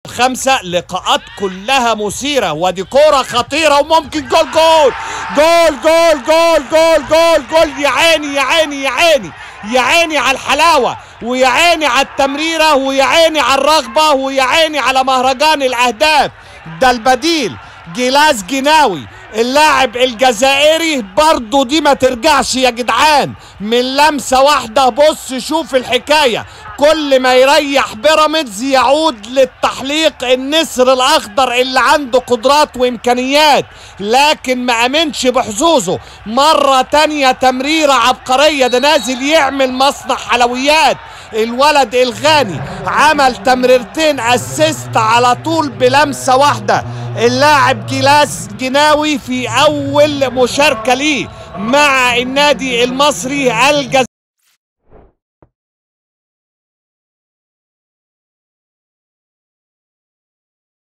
خمسة لقاءات كلها مثيرة ودي كورة خطيرة وممكن جول جول جول جول جول جول جول جول يا عيني يا عيني يا عيني يا عيني على الحلاوة ويا عيني على التمريرة ويا عيني على الرغبة ويا عيني على مهرجان الأهداف ده البديل جلاس جناوي اللاعب الجزائري برضه دي ما ترجعش يا جدعان من لمسة واحدة بص شوف الحكاية كل ما يريح بيراميدز يعود للتحليق النسر الاخضر اللي عنده قدرات وامكانيات لكن ما امنش بحظوظه مرة تانية تمريرة عبقرية ده نازل يعمل مصنع حلويات الولد الغاني عمل تمريرتين اسيست على طول بلمسة واحدة اللاعب جلاس جناوي في اول مشاركة ليه مع النادي المصري الجزائري